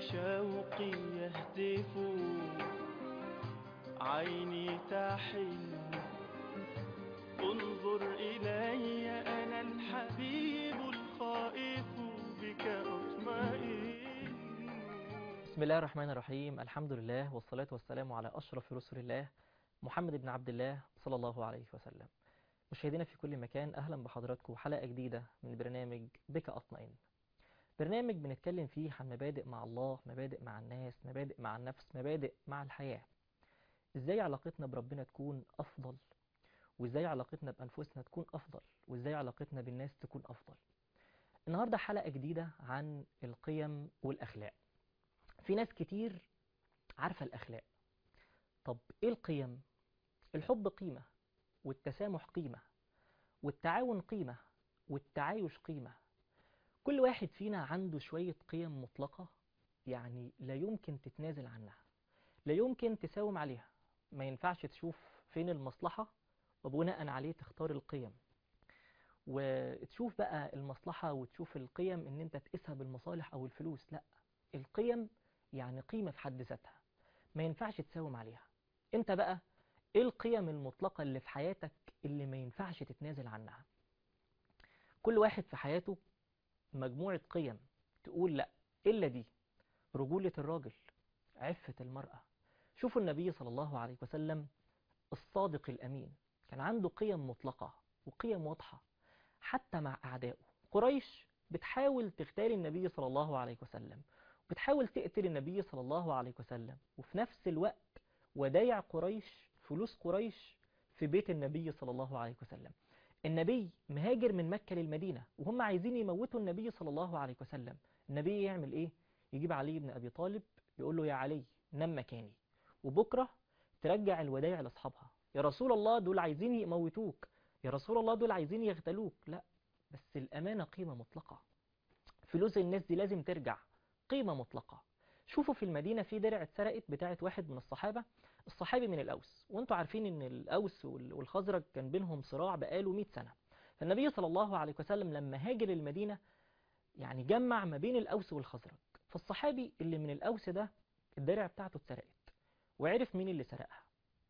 شوقي يهتف عيني تحن انظر إلي أنا الحبيب الخائف بك أطمئن بسم الله الرحمن الرحيم الحمد لله والصلاة والسلام على أشرف رسل الله محمد بن عبد الله صلى الله عليه وسلم مشاهدينا في كل مكان أهلا بحضراتكم حلقة جديدة من برنامج بك أطمئن برنامج بنتكلم فيه عن مبادئ مع الله مبادئ مع الناس مبادئ مع النفس مبادئ مع الحياة ازاي علاقتنا بربنا تكون أفضل وازاي علاقتنا بأنفسنا تكون أفضل وازاي علاقتنا بالناس تكون أفضل النهاردة حلقة جديدة عن القيم والأخلاق في ناس كتير عارفة الأخلاق طب إيه القيم؟ الحب قيمة والتسامح قيمة والتعاون قيمة والتعايش قيمة كل واحد فينا عنده شوية قيم مطلقة يعني لا يمكن تتنازل عنها لا يمكن تساوم عليها ما ينفعش تشوف فين المصلحة وبناء عليه تختار القيم وتشوف بقى المصلحة وتشوف القيم ان انت تقيسها بالمصالح او الفلوس لا القيم يعني قيمة في حد ذاتها ما ينفعش تساوم عليها انت بقى ايه القيم المطلقة اللي في حياتك اللي ما ينفعش تتنازل عنها كل واحد في حياته مجموعة قيم تقول لا إلا دي رجولة الراجل عفة المرأة شوفوا النبي صلى الله عليه وسلم الصادق الأمين كان عنده قيم مطلقة وقيم واضحة حتى مع أعدائه قريش بتحاول تغتال النبي صلى الله عليه وسلم بتحاول تقتل النبي صلى الله عليه وسلم وفي نفس الوقت ودايع قريش فلوس قريش في بيت النبي صلى الله عليه وسلم النبي مهاجر من مكة للمدينة وهم عايزين يموتوا النبي صلى الله عليه وسلم النبي يعمل ايه يجيب علي بن ابي طالب يقول له يا علي نم مكاني وبكرة ترجع الودايع لاصحابها يا رسول الله دول عايزين يموتوك يا رسول الله دول عايزين يغتالوك لا بس الامانة قيمة مطلقة فلوس الناس دي لازم ترجع قيمة مطلقة شوفوا في المدينة في درع اتسرقت بتاعة واحد من الصحابة الصحابي من الأوس وانتوا عارفين ان الأوس والخزرج كان بينهم صراع بقاله 100 سنة فالنبي صلى الله عليه وسلم لما هاجر المدينة يعني جمع ما بين الأوس والخزرج فالصحابي اللي من الأوس ده الدرع بتاعته اتسرقت وعرف مين اللي سرقها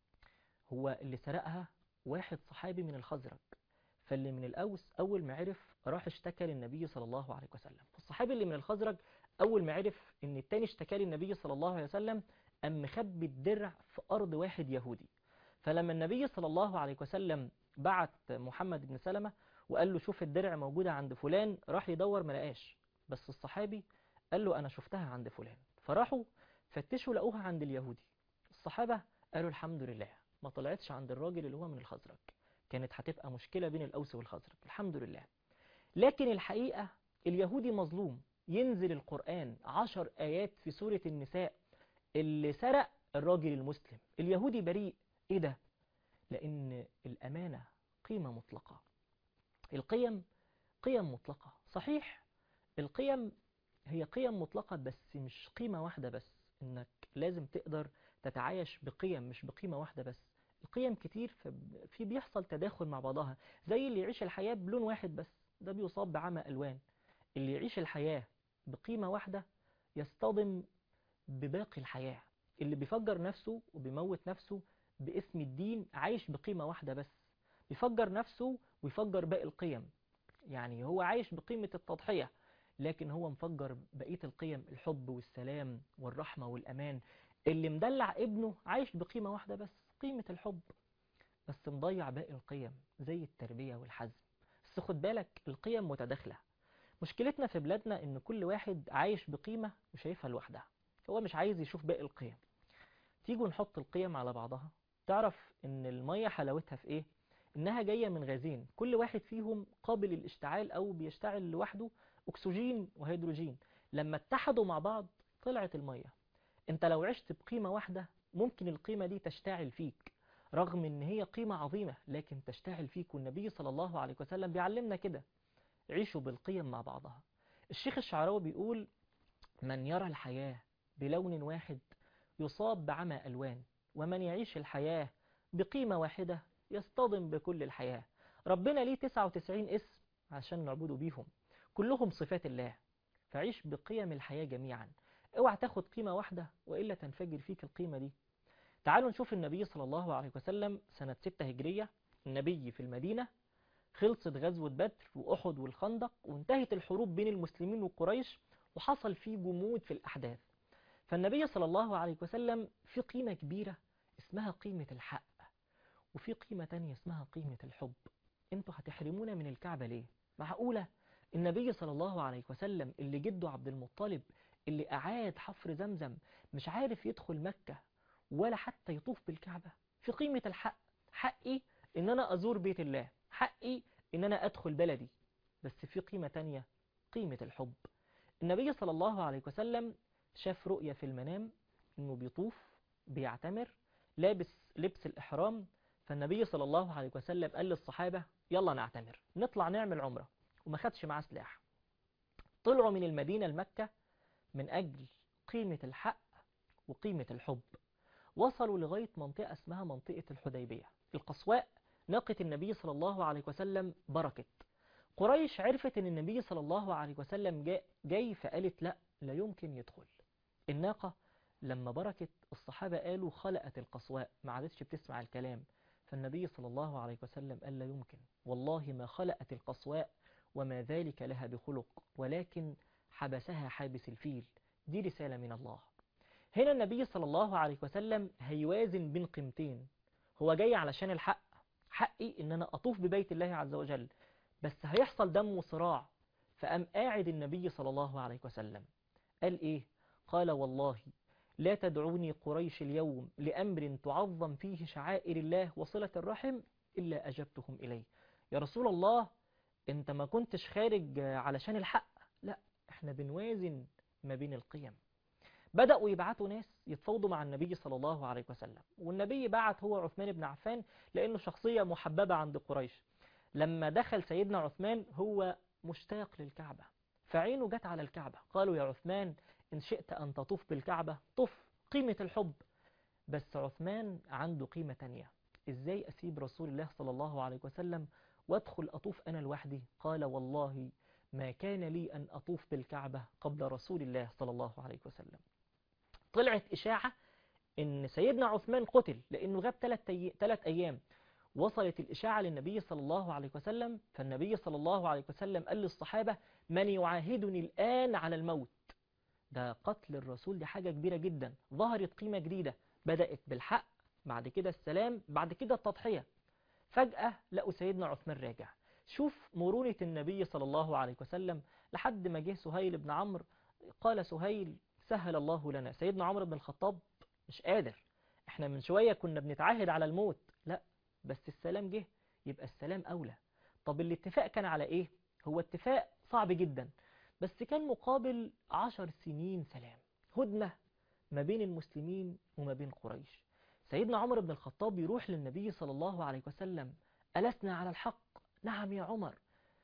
هو اللي سرقها واحد صحابي من الخزرج فاللي من الأوس أول ما عرف راح اشتكى للنبي صلى الله عليه وسلم فالصحابي اللي من الخزرج أول ما عرف إن التاني اشتكى للنبي صلى الله عليه وسلم أم مخبي الدرع في أرض واحد يهودي فلما النبي صلى الله عليه وسلم بعت محمد بن سلمة وقال له شوف الدرع موجودة عند فلان راح يدور ما لقاش بس الصحابي قال له أنا شفتها عند فلان فراحوا فتشوا لقوها عند اليهودي الصحابة قالوا الحمد لله ما طلعتش عند الراجل اللي هو من الخزرج كانت هتبقى مشكلة بين الأوس والخزرج الحمد لله لكن الحقيقة اليهودي مظلوم ينزل القرآن عشر آيات في سورة النساء اللي سرق الراجل المسلم اليهودي بريء ايه ده لأن الأمانة قيمة مطلقة القيم قيم مطلقة صحيح القيم هي قيم مطلقة بس مش قيمة واحدة بس انك لازم تقدر تتعايش بقيم مش بقيمة واحدة بس القيم كتير في بيحصل تداخل مع بعضها زي اللي يعيش الحياة بلون واحد بس ده بيصاب بعمى ألوان اللي يعيش الحياة بقيمة واحدة يصطدم بباقي الحياة اللي بيفجر نفسه وبيموت نفسه باسم الدين عايش بقيمة واحدة بس بيفجر نفسه ويفجر باقي القيم يعني هو عايش بقيمة التضحية لكن هو مفجر بقية القيم الحب والسلام والرحمة والأمان اللي مدلع ابنه عايش بقيمة واحدة بس قيمة الحب بس مضيع باقي القيم زي التربية والحزم بس خد بالك القيم متداخلة مشكلتنا في بلادنا ان كل واحد عايش بقيمة وشايفها لوحدها هو مش عايز يشوف باقي القيم تيجوا نحط القيم على بعضها تعرف ان المية حلاوتها في ايه انها جاية من غازين كل واحد فيهم قابل للاشتعال او بيشتعل لوحده اكسجين وهيدروجين لما اتحدوا مع بعض طلعت المية انت لو عشت بقيمة واحدة ممكن القيمة دي تشتعل فيك رغم ان هي قيمة عظيمة لكن تشتعل فيك والنبي صلى الله عليه وسلم بيعلمنا كده عيشوا بالقيم مع بعضها الشيخ الشعراوي بيقول من يرى الحياة بلون واحد يصاب بعمى ألوان ومن يعيش الحياة بقيمة واحدة يصطدم بكل الحياة ربنا ليه 99 اسم عشان نعبده بيهم كلهم صفات الله فعيش بقيم الحياة جميعا اوعى تاخد قيمة واحدة وإلا تنفجر فيك القيمة دي تعالوا نشوف النبي صلى الله عليه وسلم سنة 6 هجرية النبي في المدينة خلصت غزوة بدر وأحد والخندق وانتهت الحروب بين المسلمين وقريش وحصل فيه جمود في الأحداث فالنبي صلى الله عليه وسلم في قيمة كبيرة اسمها قيمة الحق وفي قيمة تانية اسمها قيمة الحب انتوا هتحرمونا من الكعبة ليه معقولة النبي صلى الله عليه وسلم اللي جده عبد المطلب اللي أعاد حفر زمزم مش عارف يدخل مكة ولا حتى يطوف بالكعبة في قيمة الحق حقي ان انا ازور بيت الله حقي ان انا ادخل بلدي بس في قيمة تانية قيمة الحب النبي صلى الله عليه وسلم شاف رؤية في المنام انه بيطوف بيعتمر لابس لبس الاحرام فالنبي صلى الله عليه وسلم قال للصحابة يلا نعتمر نطلع نعمل عمرة وما خدش معاه سلاح طلعوا من المدينة لمكة من أجل قيمة الحق وقيمة الحب وصلوا لغاية منطقة اسمها منطقة الحديبية القصواء ناقة النبي صلى الله عليه وسلم بركت قريش عرفت ان النبي صلى الله عليه وسلم جاي, جاي فقالت لا لا يمكن يدخل الناقة لما بركت الصحابة قالوا خلقت القصواء ما عادتش بتسمع الكلام فالنبي صلى الله عليه وسلم قال لا يمكن والله ما خلقت القصواء وما ذلك لها بخلق ولكن حبسها حابس الفيل دي رسالة من الله هنا النبي صلى الله عليه وسلم هيوازن بين قيمتين هو جاي علشان الحق حقي ان انا اطوف ببيت الله عز وجل بس هيحصل دم وصراع فقام قاعد النبي صلى الله عليه وسلم قال ايه قال والله لا تدعوني قريش اليوم لأمر تعظم فيه شعائر الله وصلة الرحم إلا أجبتهم إليه يا رسول الله انت ما كنتش خارج علشان الحق لا احنا بنوازن ما بين القيم بدأوا يبعتوا ناس يتفاوضوا مع النبي صلى الله عليه وسلم والنبي بعت هو عثمان بن عفان لأنه شخصية محببة عند قريش لما دخل سيدنا عثمان هو مشتاق للكعبة فعينه جت على الكعبة قالوا يا عثمان إن شئت أن تطوف بالكعبة طف قيمة الحب بس عثمان عنده قيمة تانية إزاي أسيب رسول الله صلى الله عليه وسلم وادخل أطوف أنا لوحدي قال والله ما كان لي أن أطوف بالكعبة قبل رسول الله صلى الله عليه وسلم طلعت إشاعة إن سيدنا عثمان قتل لأنه غاب ثلاث أيام وصلت الإشاعة للنبي صلى الله عليه وسلم فالنبي صلى الله عليه وسلم قال للصحابة من يعاهدني الآن على الموت ده قتل الرسول دي حاجة كبيرة جدا ظهرت قيمة جديدة بدأت بالحق بعد كده السلام بعد كده التضحية فجأة لقوا سيدنا عثمان راجع شوف مرونة النبي صلى الله عليه وسلم لحد ما جه سهيل بن عمرو قال سهيل سهل الله لنا سيدنا عمرو بن الخطاب مش قادر احنا من شوية كنا بنتعاهد على الموت لا بس السلام جه يبقى السلام أولى طب الاتفاق كان على ايه هو اتفاق صعب جدا بس كان مقابل عشر سنين سلام هدنة ما بين المسلمين وما بين قريش سيدنا عمر بن الخطاب يروح للنبي صلى الله عليه وسلم ألسنا على الحق نعم يا عمر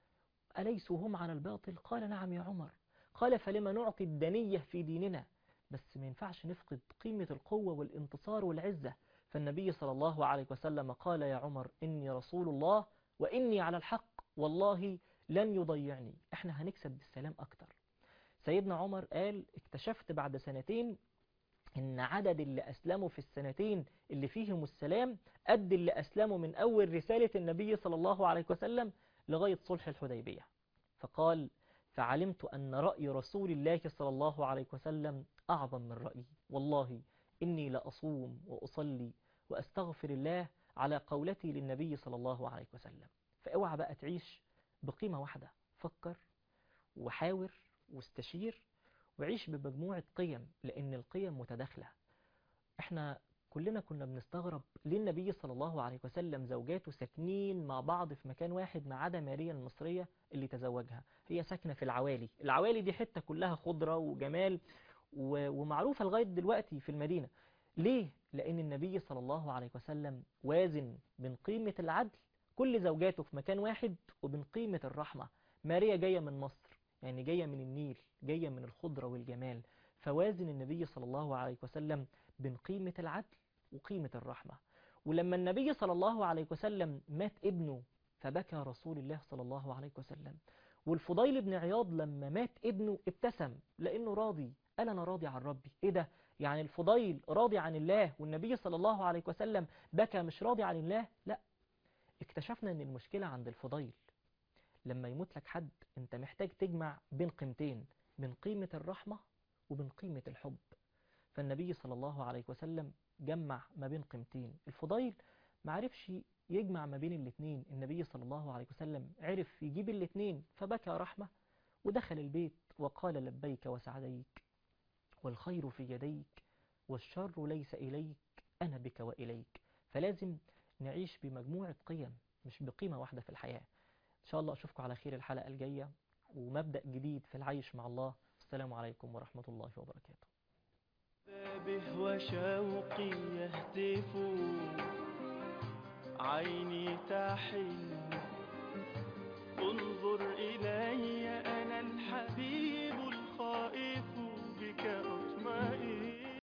أليسوا هم على الباطل قال نعم يا عمر قال فلما نعطي الدنية في ديننا بس ما ينفعش نفقد قيمة القوة والانتصار والعزة فالنبي صلى الله عليه وسلم قال يا عمر إني رسول الله وإني على الحق والله لن يضيعني احنا هنكسب بالسلام أكتر سيدنا عمر قال اكتشفت بعد سنتين ان عدد اللي أسلموا في السنتين اللي فيهم السلام قد اللي أسلموا من أول رسالة النبي صلى الله عليه وسلم لغاية صلح الحديبية فقال فعلمت أن رأي رسول الله صلى الله عليه وسلم أعظم من رأيي والله إني لأصوم وأصلي وأستغفر الله على قولتي للنبي صلى الله عليه وسلم فاوعى بقى تعيش بقيمة واحدة فكر وحاور واستشير وعيش بمجموعة قيم لأن القيم متداخلة احنا كلنا كنا بنستغرب ليه النبي صلى الله عليه وسلم زوجاته ساكنين مع بعض في مكان واحد ما عدا ماريا المصرية اللي تزوجها هي ساكنة في العوالي العوالي دي حتة كلها خضرة وجمال ومعروفة لغاية دلوقتي في المدينة ليه؟ لأن النبي صلى الله عليه وسلم وازن بين قيمة العدل كل زوجاته في مكان واحد وبين قيمة الرحمة ماريا جاية من مصر يعني جاية من النيل جاية من الخضرة والجمال فوازن النبي صلى الله عليه وسلم بين قيمة العدل وقيمة الرحمة ولما النبي صلى الله عليه وسلم مات ابنه فبكى رسول الله صلى الله عليه وسلم والفضيل بن عياض لما مات ابنه ابتسم لأنه راضي قال أنا راضي عن ربي إيه ده يعني الفضيل راضي عن الله والنبي صلى الله عليه وسلم بكى مش راضي عن الله لا اكتشفنا ان المشكلة عند الفضيل لما يموت لك حد انت محتاج تجمع بين قيمتين بين قيمة الرحمة وبين قيمة الحب فالنبي صلى الله عليه وسلم جمع ما بين قيمتين الفضيل ما عرفش يجمع ما بين الاتنين النبي صلى الله عليه وسلم عرف يجيب الاتنين فبكى رحمة ودخل البيت وقال لبيك وسعديك والخير في يديك والشر ليس إليك أنا بك وإليك فلازم نعيش بمجموعة قيم مش بقيمة واحدة في الحياة إن شاء الله أشوفكم على خير الحلقة الجاية ومبدأ جديد في العيش مع الله السلام عليكم ورحمة الله وبركاته به وشوقي يهتف عيني تحن انظر إلي أنا الحبيب